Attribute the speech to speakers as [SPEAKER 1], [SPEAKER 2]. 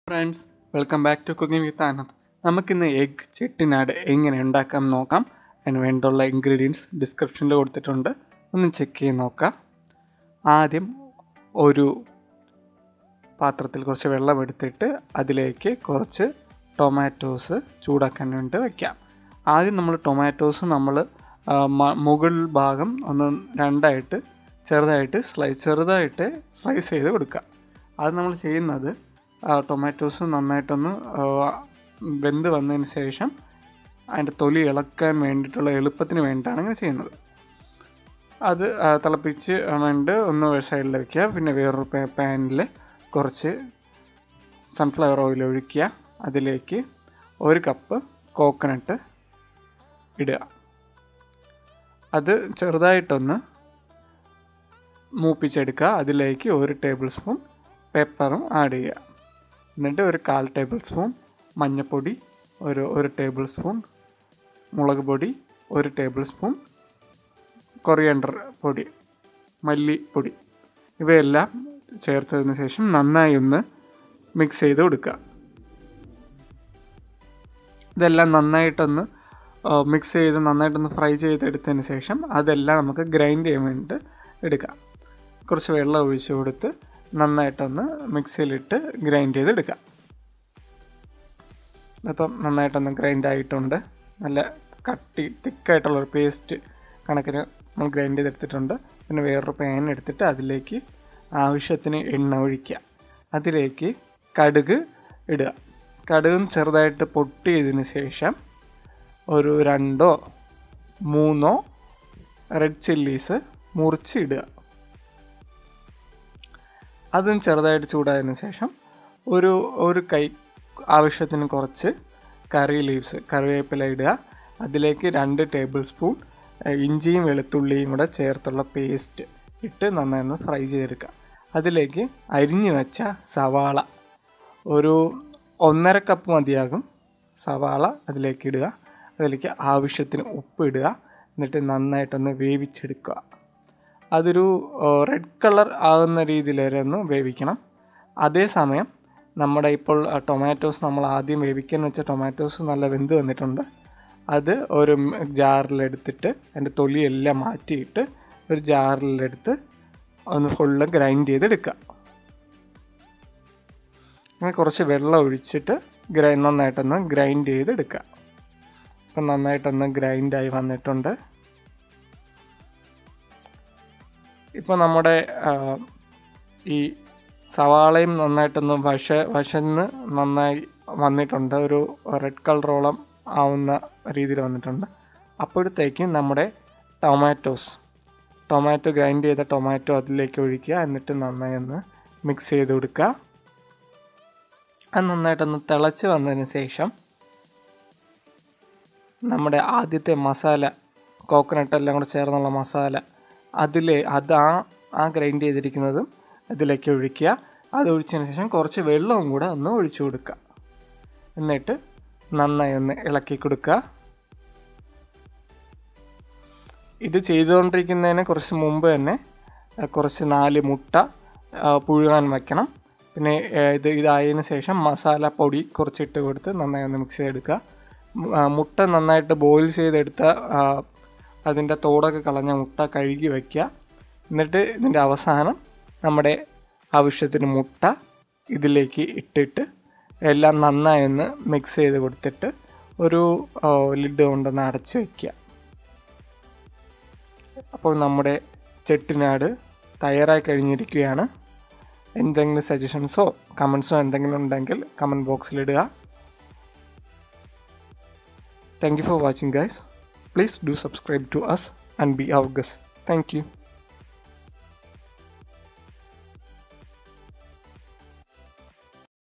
[SPEAKER 1] friends welcome back to cooking with Anand നമുക്കിന്ന് egg Chettinad എങ്ങനെ ഉണ്ടാക്കാം എന്ന് നോക്കാം അതിന് വേണ്ടുള്ള ഇൻഗ്രീഡിയൻസ് ഡിസ്ക്രിപ്ഷനിൽ കൊടുത്തിട്ടുണ്ട് ഒന്ന് ചെക്ക് ചെയ്ത് നോക്കാം ആദ്യം ഒരു പാത്രത്തിൽ കുറച്ച് വെള്ളം എടുത്തിട്ട് അതിലേക്ക് കുറച്ച് ടൊമാറ്റോസ് ചൂടാക്കാൻ വേണ്ടി വയ്ക്കാം ആദ്യം നമ്മൾ ടൊമാറ്റോസ് നമ്മൾ മുകൾ ഭാഗം ഒന്ന് രണ്ടായിട്ട് ചെറുതായിട്ട് സ്ലൈസ് ചെറുതായിട്ട് സ്ലൈസ് ചെയ്ത് കൊടുക്കുക അത് നമ്മൾ ചെയ്യുന്നത് ടൊമാറ്റോസ് നന്നായിട്ടൊന്ന് ആ, വെന്ത് വന്നതിന് ശേഷം അതിൻ്റെ തൊലി ഇളക്കാൻ വേണ്ടിയിട്ടുള്ള എളുപ്പത്തിന് വേണ്ടിയിട്ടാണ് ഇങ്ങനെ ചെയ്യുന്നത് അത് ആ, തിളപ്പിച്ച് വേണ്ട ഒന്ന് ഒരു സൈഡിൽ വയ്ക്കുക പിന്നെ വേറൊരു പാനിൽ കുറച്ച് സൺഫ്ലവർ ഓയിൽ ഒഴിക്കുക അതിലേക്ക് ഒരു കപ്പ് കോക്കനട്ട് ഇടുക അത് ചെറുതായിട്ടൊന്ന് മൂപ്പിച്ചെടുക്കുക അതിലേക്ക് ഒരു ടേബിൾ സ്പൂൺ പെപ്പറും ആഡ് ചെയ്യുക എന്നിട്ട് ഒരു കാൽ ടേബിൾ സ്പൂൺ മഞ്ഞൾപ്പൊടി ഒരു ഒരു ടേബിൾ സ്പൂൺ മുളക് പൊടി ഒരു ടേബിൾ സ്പൂൺ കൊറിയണ്ടർ പൊടി മല്ലിപ്പൊടി ഇവയെല്ലാം ചേർത്തതിന് ശേഷം നന്നായി ഒന്ന് മിക്സ് ചെയ്ത് കൊടുക്കുക ഇതെല്ലാം നന്നായിട്ടൊന്ന് മിക്സ് ചെയ്ത് നന്നായിട്ടൊന്ന് ഫ്രൈ ചെയ്തെടുത്തതിന് ശേഷം അതെല്ലാം നമുക്ക് ഗ്രൈൻഡ് ചെയ്യാൻ വേണ്ടിയിട്ട് എടുക്കാം കുറച്ച് വെള്ളം ഒഴിച്ച് കൊടുത്ത് നന്നായിട്ടൊന്ന് മിക്സിയിലിട്ട് ഗ്രൈൻഡ് ചെയ്തെടുക്കാം ഇപ്പം നന്നായിട്ടൊന്ന് ഗ്രൈൻഡ് ആയിട്ടുണ്ട് നല്ല കട്ടി തിക്കായിട്ടുള്ളൊരു പേസ്റ്റ് കണക്കിന് നമ്മൾ ഗ്രൈൻഡ് ചെയ്തെടുത്തിട്ടുണ്ട് പിന്നെ വേറൊരു പാൻ എടുത്തിട്ട് അതിലേക്ക് ആവശ്യത്തിന് എണ്ണ ഒഴിക്കുക അതിലേക്ക് കടുക് ഇടുക കടുകും ചെറുതായിട്ട് പൊട്ടിയതിന് ശേഷം ഒരു രണ്ടോ മൂന്നോ റെഡ് ചില്ലീസ് മുറിച്ച് ഇടുക അതും ചെറുതായിട്ട് ചൂടായതിനു ശേഷം ഒരു ഒരു കൈ ആവശ്യത്തിന് കുറച്ച് കറി ലീവ്സ് കറിവേപ്പില ഇടുക അതിലേക്ക് രണ്ട് ടേബിൾ സ്പൂൺ ഏഹ്, ഇഞ്ചിയും വെളുത്തുള്ളിയും കൂടെ ചേർത്തുള്ള പേസ്റ്റ് ഇട്ട് നന്നായി ഒന്ന് ഫ്രൈ ചെയ്തെടുക്കുക അതിലേക്ക് അരിഞ്ഞു വെച്ച സവാള ഒരു ഒന്നര കപ്പ് മതിയാകും സവാള അതിലേക്ക് ഇടുക അതിലേക്ക് ആവശ്യത്തിന് ഉപ്പ് ഇടുക എന്നിട്ട് നന്നായിട്ടൊന്ന് വേവിച്ചെടുക്കുക അതൊരു റെഡ് കളർ ആകുന്ന രീതിയിൽ വരെ ഒന്ന് വേവിക്കണം അതേസമയം നമ്മുടെ ഇപ്പോൾ ടൊമാറ്റോസ് നമ്മൾ ആദ്യം വേവിക്കാൻ വെച്ച ടൊമാറ്റോസ് നല്ല വെന്ത് വന്നിട്ടുണ്ട് അത് ഒരു ജാറിലെടുത്തിട്ട് അതിൻ്റെ തൊലിയെല്ലാം മാറ്റിയിട്ട് ഒരു ജാറിലെടുത്ത് ഒന്ന് ഫുള്ള് ഗ്രൈൻഡ് ചെയ്തെടുക്കുക അങ്ങനെ കുറച്ച് വെള്ളം ഒഴിച്ചിട്ട് ഗ്രൈ നന്നായിട്ടൊന്ന് ഗ്രൈൻഡ് ചെയ്തെടുക്കുക ഇപ്പം നന്നായിട്ടൊന്ന് ഗ്രൈൻഡായി വന്നിട്ടുണ്ട് ഇപ്പോൾ നമ്മുടെ ആ, ഈ സവാളയും നന്നായിട്ടൊന്ന് വശ വശന്ന് നന്നായി വന്നിട്ടുണ്ട് ഒരു റെഡ് കളറോളം ആവുന്ന രീതിയിൽ വന്നിട്ടുണ്ട് അപ്പോഴത്തേക്കും നമ്മുടെ ടൊമാറ്റോസ് ടൊമാറ്റോ ഗ്രൈൻഡ് ചെയ്ത ടൊമാറ്റോ അതിലേക്ക് ഒഴിക്കുക എന്നിട്ട് നന്നായി ഒന്ന് മിക്സ് ചെയ്ത് കൊടുക്കുക അത് നന്നായിട്ടൊന്ന് തിളച്ച് വന്നതിന് ശേഷം നമ്മുടെ ആദ്യത്തെ മസാല കോക്കനട്ട് എല്ലാം കൂടെ ചേർന്നുള്ള മസാല അതിൽ അത് ആ ആ ഗ്രൈൻഡ് ചെയ്തിരിക്കുന്നതും അതിലേക്ക് ഒഴിക്കുക അത് ഒഴിച്ചതിന് ശേഷം കുറച്ച് വെള്ളവും കൂടെ ഒന്ന് ഒഴിച്ചു കൊടുക്കുക എന്നിട്ട് നന്നായി ഒന്ന് ഇളക്കി കൊടുക്കുക ഇത് ചെയ്തുകൊണ്ടിരിക്കുന്നതിന് കുറച്ച് മുമ്പ് തന്നെ ആ, കുറച്ച് നാല് മുട്ട ആ, പുഴുകാൻ വയ്ക്കണം പിന്നെ ആ, ഇത് ഇതായതിനു ശേഷം മസാല പൊടി കുറച്ചിട്ട് കൊടുത്ത് നന്നായി ഒന്ന് മിക്സ് ചെയ്തെടുക്കുക മു- ആ, മുട്ട നന്നായിട്ട് ബോയിൽ ചെയ്തെടുത്ത ആ, അതിൻ്റെ തോടൊക്കെ കളഞ്ഞ മുട്ട കഴുകി വയ്ക്കുക എന്നിട്ട് ഇതിൻ്റെ അവസാനം നമ്മുടെ ആവശ്യത്തിന് മുട്ട ഇതിലേക്ക് ഇട്ടിട്ട് എല്ലാം നന്നായി ഒന്ന് മിക്സ് ചെയ്ത് കൊടുത്തിട്ട് ഒരു ലിഡ് കൊണ്ടൊന്ന് അടച്ച് വയ്ക്കുക അപ്പോൾ നമ്മുടെ ചെട്ടിനാട് തയ്യാറായി കഴിഞ്ഞിരിക്കുകയാണ് എന്തെങ്കിലും സജഷൻസോ കമൻസോ എന്തെങ്കിലും ഉണ്ടെങ്കിൽ കമൻറ്റ് ബോക്സിലിടുക thank you for watching guys please do subscribe to us and be our guest thank U